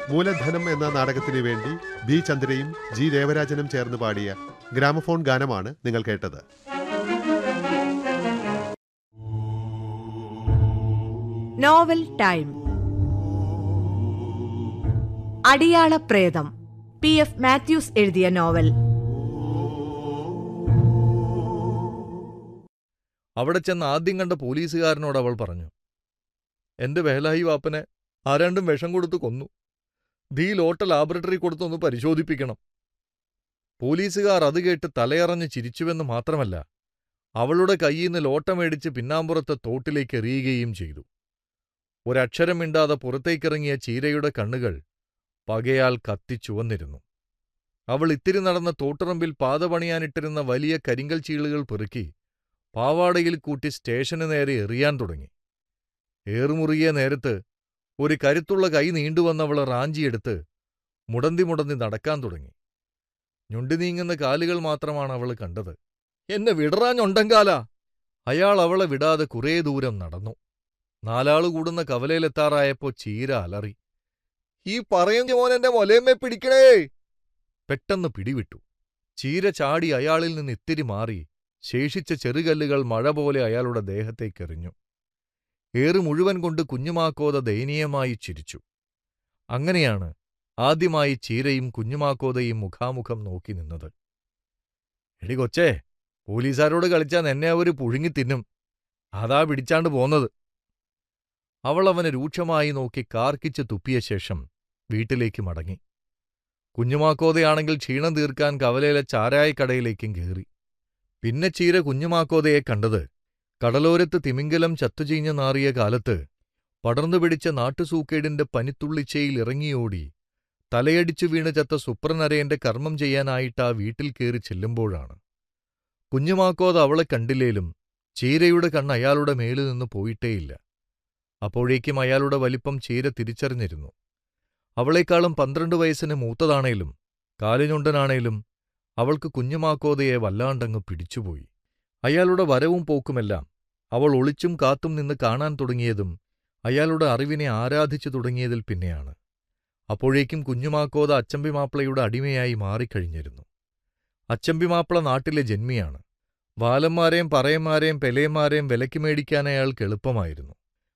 മൂലധനം എന്ന നാടകത്തിനു വേണ്ടി ബി ചന്ദ്രയും ജി ദേവരാജനും ചേർന്ന് പാടിയ ഗ്രാമഫോൺ ഗാനമാണ് നിങ്ങൾ കേട്ടത് നോവൽ ടൈം അടിയാള പ്രേതം പി എഫ് മാത്യൂസ് എഴുതിയ നോവൽ അവിടെ ചെന്ന് ആദ്യം കണ്ട പോലീസുകാരനോട് അവൾ പറഞ്ഞു എന്റെ വേലായി വാപ്പനെ ആരാണ്ടും വിഷം കൊടുത്ത് കൊന്നു ദീ ലോട്ട ലാബറട്ടറി കൊടുത്തൊന്ന് പരിശോധിപ്പിക്കണം പോലീസുകാർ അത് കേട്ട് തലയറഞ്ഞ് ചിരിച്ചുവെന്ന് മാത്രമല്ല അവളുടെ കയ്യിൽ ലോട്ട മേടിച്ച് പിന്നാമ്പുറത്തെ തോട്ടിലേക്ക് എറിയുകയും ചെയ്തു ഒരക്ഷരം മിണ്ടാതെ പുറത്തേക്കിറങ്ങിയ ചീരയുടെ കണ്ണുകൾ പകയാൽ കത്തിച്ചുവന്നിരുന്നു അവൾ ഇത്തിരി നടന്ന തോട്ടുറമ്പിൽ പാത പണിയാനിട്ടിരുന്ന വലിയ കരിങ്കൽ ചീളുകൾ പെറുക്കി പാവാടയിൽ കൂട്ടി സ്റ്റേഷന് നേരെ എറിയാൻ തുടങ്ങി ഏറുമുറുകിയ നേരത്ത് ഒരു കരുത്തുള്ള കൈ നീണ്ടുവന്നവൾ റാഞ്ചിയെടുത്ത് മുടന്തി മുടന്തി നടക്കാൻ തുടങ്ങി ഞൊണ്ടി നീങ്ങുന്ന കാലുകൾ മാത്രമാണ് അവൾ കണ്ടത് എന്നെ വിടറാഞ്ഞുണ്ടങ്കാല അയാൾ അവളെ വിടാതെ കുറേ ദൂരം നടന്നു നാലാളു കൂടുന്ന കവലയിലെത്താറായപ്പോ ചീര അലറി ഈ പറയുന്ന മോൻ എന്റെ മൊലേമ്മെ പിടിക്കണേ പെട്ടെന്ന് പിടിവിട്ടു ചീര ചാടി അയാളിൽ നിന്ന് ഇത്തിരി മാറി ശേഷിച്ച ചെറുകല്ലുകൾ മഴ പോലെ അയാളുടെ ദേഹത്തേക്കെറിഞ്ഞു ഏറ് മുഴുവൻ കൊണ്ട് കുഞ്ഞുമാക്കോത ദയനീയമായി ചിരിച്ചു അങ്ങനെയാണ് ആദ്യമായി ചീരയും കുഞ്ഞുമാക്കോതയും മുഖാമുഖം നോക്കി നിന്നത് എടി കൊച്ചേ പോലീസുകാരോട് കളിച്ചാൽ എന്നെ അവര് പുഴുങ്ങി തിന്നും അതാ പിടിച്ചാണ്ട് പോന്നത് അവൾ അവനെ രൂക്ഷമായി നോക്കി കാർക്കിച്ച് തുപ്പിയ ശേഷം വീട്ടിലേക്ക് മടങ്ങി കുഞ്ഞുമാക്കോതയാണെങ്കിൽ ക്ഷീണം തീർക്കാൻ കവലയിലെ ചാരായക്കടയിലേക്കും കയറി പിന്നെ ചീര കുഞ്ഞുമാക്കോതയെ കണ്ടത് കടലോരത്ത് തിമിംഗലം ചത്തുചീഞ്ഞ നാറിയ കാലത്ത് പടർന്നു പിടിച്ച നാട്ടുസൂക്കേടിന്റെ പനിത്തുള്ളിച്ചയിൽ ഇറങ്ങിയോടി തലയടിച്ചു വീണ് ചത്ത സുപ്രനരയന്റെ കർമ്മം ചെയ്യാനായിട്ട് ആ വീട്ടിൽ കയറി ചെല്ലുമ്പോഴാണ് കുഞ്ഞുമാക്കോത അവളെ കണ്ടില്ലേലും ചീരയുടെ കണ്ണ് അയാളുടെ മേലിൽ നിന്ന് പോയിട്ടേയില്ല അപ്പോഴേക്കും അയാളുടെ വലിപ്പം ചീര തിരിച്ചറിഞ്ഞിരുന്നു അവളെക്കാളും പന്ത്രണ്ട് വയസ്സിന് മൂത്തതാണേലും കാലിഞ്ഞുണ്ടനാണേലും അവൾക്ക് കുഞ്ഞുമാക്കോതയെ വല്ലാണ്ടങ്ങ് പിടിച്ചുപോയി അയാളുടെ വരവും പോക്കുമെല്ലാം അവൾ ഒളിച്ചും കാത്തും നിന്ന് കാണാൻ തുടങ്ങിയതും അയാളുടെ അറിവിനെ ആരാധിച്ചു തുടങ്ങിയതിൽ പിന്നെയാണ് അപ്പോഴേക്കും കുഞ്ഞുമാക്കോത അച്ചമ്പിമാപ്പിളയുടെ അടിമയായി മാറിക്കഴിഞ്ഞിരുന്നു അച്ചമ്പിമാപ്പിള നാട്ടിലെ ജന്മിയാണ് വാലന്മാരെയും പറയന്മാരെയും പെലയന്മാരെയും വിലയ്ക്ക് മേടിക്കാൻ അയാൾക്ക് എളുപ്പമായിരുന്നു